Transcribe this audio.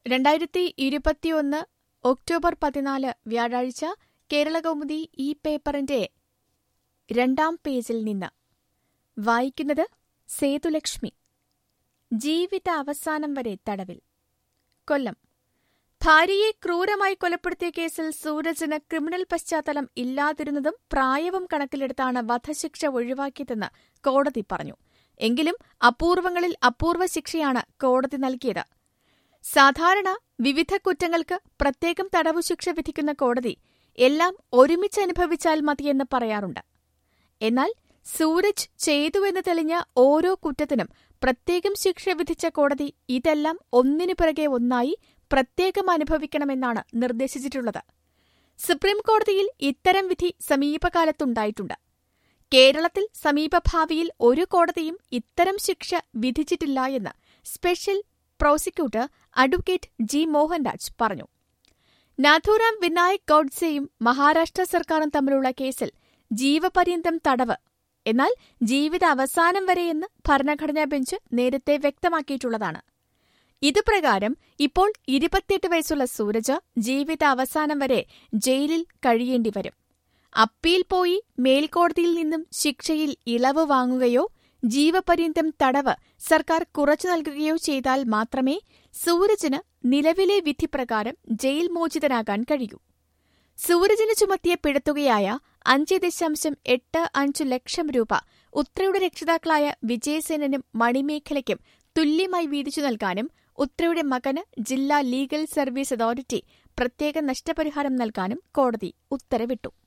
രണ്ടായിരത്തി ഇരുപത്തിയൊന്ന് ഒക്ടോബർ പതിനാല് വ്യാഴാഴ്ച കേരളകൗമുദി ഈ പേപ്പറിന്റെ രണ്ടാം പേജിൽ നിന്ന് വായിക്കുന്നത് സേതുലക്ഷ്മി ജീവിത അവസാനം വരെ തടവിൽ കൊല്ലം ഭാര്യയെ ക്രൂരമായി കൊലപ്പെടുത്തിയ കേസിൽ സൂരജിന് ക്രിമിനൽ പശ്ചാത്തലം ഇല്ലാതിരുന്നതും പ്രായവും കണക്കിലെടുത്താണ് വധശിക്ഷ ഒഴിവാക്കിയതെന്ന് കോടതി പറഞ്ഞു എങ്കിലും അപൂർവങ്ങളിൽ അപൂർവ ശിക്ഷയാണ് കോടതി നൽകിയത് സാധാരണ വിവിധ കുറ്റങ്ങൾക്ക് പ്രത്യേകം തടവുശിക്ഷ വിധിക്കുന്ന കോടതി എല്ലാം ഒരുമിച്ച് അനുഭവിച്ചാൽ മതിയെന്ന് പറയാറുണ്ട് എന്നാൽ സൂരജ് ചെയ്തുവെന്ന് തെളിഞ്ഞ ഓരോ കുറ്റത്തിനും പ്രത്യേകം ശിക്ഷ വിധിച്ച കോടതി ഇതെല്ലാം ഒന്നിനു പിറകെ ഒന്നായി പ്രത്യേകം അനുഭവിക്കണമെന്നാണ് നിർദ്ദേശിച്ചിട്ടുള്ളത് സുപ്രീംകോടതിയിൽ ഇത്തരം വിധി സമീപകാലത്തുണ്ടായിട്ടുണ്ട് കേരളത്തിൽ സമീപഭാവിയിൽ ഒരു കോടതിയും ഇത്തരം ശിക്ഷ വിധിച്ചിട്ടില്ല എന്ന് special prosecutor advocate G Mohanraj പറഞ്ഞു നാഥുറാം വിനായക് ഗോഡ്സെയും മഹാരാഷ്ട്ര സർക്കാരും തമ്മിലുള്ള കേസിൽ ജീവപര്യന്തം തടവ് എന്നാൽ ജീവിത അവസാനം വരെയെന്ന് ഭരണഘടനാ ബെഞ്ച് നേരത്തെ വ്യക്തമാക്കിയിട്ടുള്ളതാണ് ഇതുപ്രകാരം ഇപ്പോൾ ഇരുപത്തിയെട്ട് വയസ്സുള്ള സൂരജ് ജീവിത അവസാനം വരെ ജയിലിൽ കഴിയേണ്ടി വരും അപ്പീൽ പോയി മേൽക്കോടതിയിൽ നിന്നും ശിക്ഷയിൽ ഇളവ് വാങ്ങുകയോ ജീവപര്യന്തം തടവ് സർക്കാർ കുറച്ചു നൽകുകയോ ചെയ്താൽ മാത്രമേ സൂരജിന് നിലവിലെ വിധിപ്രകാരം ജയിൽ മോചിതനാകാൻ കഴിയൂ സൂരജിന് ചുമത്തിയ പിഴത്തുകയായ അഞ്ച് ദശാംശം എട്ട് അഞ്ച് ലക്ഷം രൂപ ഉത്രയുടെ രക്ഷിതാക്കളായ വിജയസേനനും മണിമേഖലയ്ക്കും തുല്യമായി വീതിച്ചു നൽകാനും ഉത്രയുടെ മകന് ജില്ലാ ലീഗൽ സർവീസ് അതോറിറ്റി പ്രത്യേക നഷ്ടപരിഹാരം നൽകാനും കോടതി ഉത്തരവിട്ടു